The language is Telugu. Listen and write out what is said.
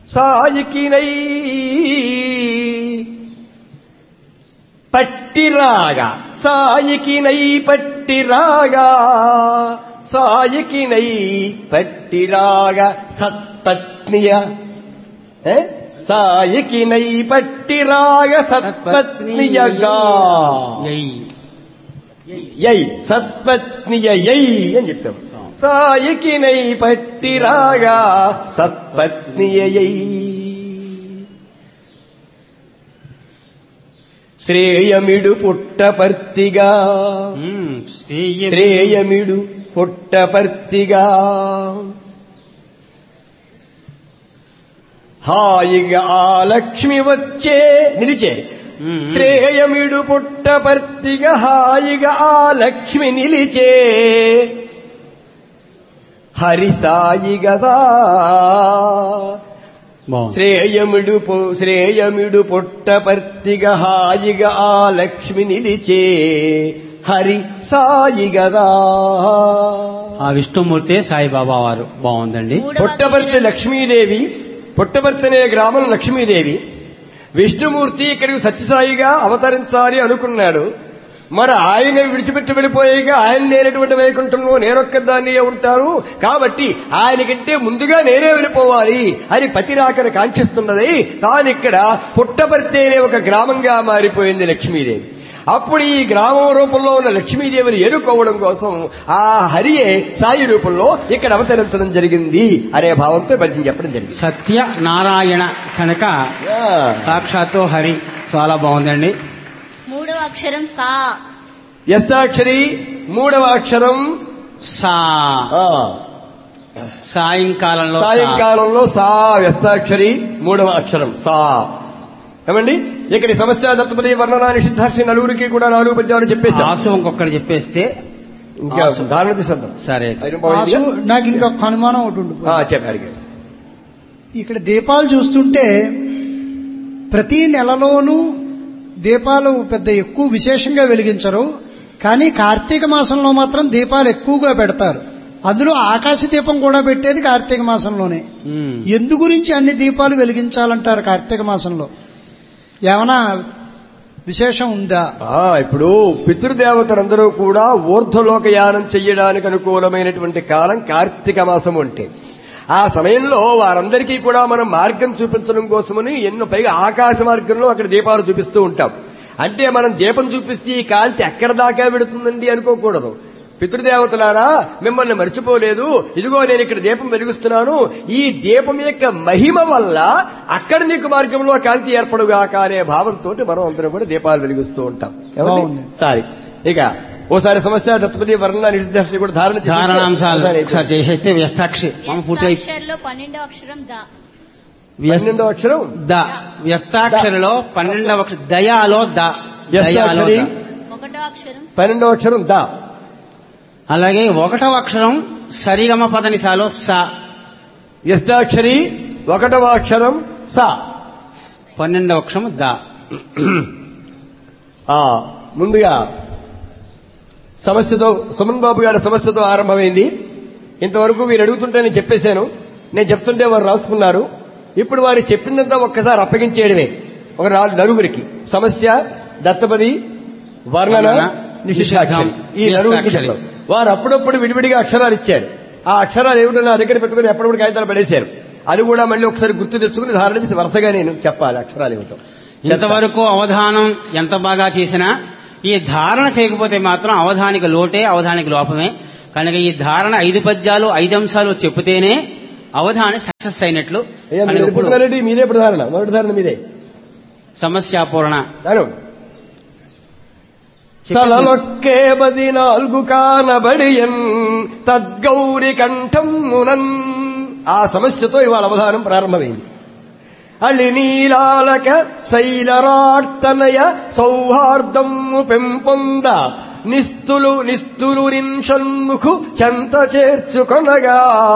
సాయికినై పట్టిరాగా సాయికినై పట్టిరాగా సాయికినై పట్టిరాగా సత్పత్నియ ఏ? సాయికినై పట్టిరాగ సత్పత్నియగా యై. యై సత్పత్నియ యై అని చెప్పాం సాయికినై పట్టిరాగా సత్పత్నియ యై శ్రేయమిడు పుట్టపర్తిగా ఉమ్, శ్రేయ- శ్రేయమిడు పుట్టపర్తిగా హాయిగా ఆ లక్ష్మి వచ్చే నిలిచే ఉమ్, ఉమ్. శ్రేయమిడు పుట్టపర్తిగా హాయిగా ఆ లక్ష్మి నిలిచే హరి సాయి గదా బాగుంది శ్రేయముడు పు- శ్రేయముడు పుట్టపర్తిగా హాయిగా ఆ లక్ష్మి నిలిచే హరి సాయి గదా ఆ విష్ణుమూర్తే సాయిబాబా వారు బాగుందండి మూడవ పుట్టపర్తి అక్షరం లక్ష్మీదేవి పుట్టపర్తి అనే గ్రామం లక్ష్మీదేవి విష్ణుమూర్తి ఇక్కడికి సత్యసాయిగా అవతరించాలి అనుకున్నాడు మరి ఆయన విడిచిపెట్టి వెళ్ళిపోయాక ఆయన లేనటువంటి వైకుంఠంలో నేనొక్కదాన్ని ఉంటాను కాబట్టి ఆయనకంటే ముందుగా నేనే వెళ్ళిపోవాలి అని పతిరాకను కాంక్షిస్తున్నది తానిక్కడ పుట్టపర్తి అనే ఒక గ్రామంగా మారిపోయింది లక్ష్మీదేవి అప్పుడు ఈ గ్రామం రూపంలో ఉన్న లక్ష్మీదేవిని ఎరుకోవడం కోసం ఆ హరియే సాయి రూపంలో ఇక్కడ అవతరించడం జరిగింది అనే భావంతో పద్యం చెప్పడం జరిగింది సత్య నారాయణ కనుక ఆ, సాక్షాత్తు హరి చాలా బాగుందండి మూడవ అక్షరం సా యస్తాక్షరి మూడవ అక్షరం సా ఆ, సాయంకాలంలో సా. సాయంకాలంలో సా వ్యస్తాక్షరి మూడవ అక్షరం సా ఏమండి ఇక్కడ ఈ సమస్య దత్తపతి వర్ణన నిషిద్ధార్షి నలుగురికి కూడా నాలుగు పద్యాలు చెప్పేశాం ఆసు ఇంకొకటి చెప్పేస్తే ఇంకా ఆసు. ధారణ తీసేద్దాం సరే ఐదు బాగుంది ఆసు నాకు ఇంకొక అనుమానం ఒకటి ఉండిపోయింది. ఆ, చెప్పి అడిగారు ఇక్కడ దీపాలు చూస్తుంటే ప్రతి నెలలోనూ దీపాలు పెద్ద ఎక్కువ విశేషంగా వెలిగించరు కానీ కార్తీక మాసంలో మాత్రం దీపాలు ఎక్కువగా పెడతారు అందులో ఆకాశ దీపం కూడా పెట్టేది కార్తీక మాసంలోనే ఉమ్. ఎందు గురించి అన్ని దీపాలు వెలిగించాలంటారు కార్తీక మాసంలో ఏమైనా విశేషం ఉందా ఆ, ఇప్పుడు పితృదేవతలందరూ కూడా ఊర్ధ్వలోకయానం చెయ్యడానికి అనుకూలమైనటువంటి కాలం కార్తీక మాసం అంటే ఆ సమయంలో వారందరికీ కూడా మనం మార్గం చూపించడం కోసమని ఎన్నో పైగా ఆకాశ మార్గంలో అక్కడ దీపాలు చూపిస్తూ ఉంటాం అంటే మనం దీపం చూపిస్తే ఈ కాంతి ఎక్కడ దాకా పెడుతుందండి అనుకోకూడదు పితృదేవతలారా మిమ్మల్ని మర్చిపోలేదు ఇదిగో నేను ఇక్కడ దీపం వెలిగిస్తున్నాను ఈ దీపం యొక్క మహిమ వల్ల అక్కడ నీకు మార్గంలో కాంతి ఏర్పడుగాక అనే భావంతో మనం అందరం కూడా దీపాలు వెలిగిస్తూ ఉంటాం ఏమండి? బాగుంది. సరే ఇక ఓసారి సమస్య దత్తపతి వర్ణ నిషిద్ధ కూడా ధారణ చేసి- ధారణాంశాలు ఒకసారి చేసేస్తే వ్యస్తాక్షి మనం పూర్తి అయి- అక్షరంలో పన్నెండవ అక్షరం ద వ్యస్- పన్నెండో అక్షరం ద వ్యస్తాక్షరిలో పన్నెండవ అక్షరం దయాలో ద దయాలో వ్యస్తాక్షరి ద. ఒకటో అక్షరం పన్నెండో అక్షరం దా అలాగే ఒకటవ అక్షరం సరిగమ పదనిసాలో స వ్యస్తాక్షరి ఒకటవ అక్షరం సా పన్నెండవ అక్షరం ద ఆ, ముందుగా సమస్యతో సుమన్ బాబు గారి సమస్యతో ఆరంభమైంది ఇంతవరకు వీరు అడుగుతుంటే నేను చెప్పేశాను నేను చెప్తుంటే వారు రాసుకున్నారు ఇప్పుడు వారు చెప్పిందంతా ఒక్కసారి అప్పగించేయడమే ఒక నాలుగు నలుగురికి సమస్య దత్తపది వర్ణన వర్ణన, నిషిద్ధాక్షరి ఈ నలుగురికి నిషిద్ధాక్షరి. చెప్పారు. వారు అప్పుడప్పుడు విడివిడిగా అక్షరాలు ఇచ్చారు ఆ అక్షరాలు ఏమిటో నా దగ్గర పెట్టుకుని ఎప్పుడప్పుడు కాగితాలు పడేశారు అది కూడా మళ్ళీ ఒకసారి గుర్తు తెచ్చుకుని ధారణ చేసి వరుసగా నేను చెప్పాలి అక్షరాలు ఏమిటో ఇంతవరకు అవధానం ఎంత బాగా చేసినా ఈ ధారణ చేయకపోతే మాత్రం అవధానిక లోటే అవధానిక లోపమే కనుక ఈ ధారణ ఐదు పద్యాలు ఐదు అంశాలు చెప్తేనే అవధాని సక్సెస్ అయినట్లు అయ్యా, మీరు కనుక ఇప్పుడు వెళ్ళిపోతున్నారండి మీదే ఇప్పుడు ధారణ మొదటి ధారణ మీదే సమస్యాపూర్ణ ధారణ తలలొక్కే బది నాలుగు కానబడియన్ తద్గౌరి కంఠమునన్ ఆ సమస్యతో ఇవాళ అవధానం ప్రారంభమైంది అళి నీలాలక శైలరార్తనయ సౌహార్దము పెంపొంద నిస్తులు నిస్తులు నిన్షన్ముఖు చెంత చేర్చుకొనగా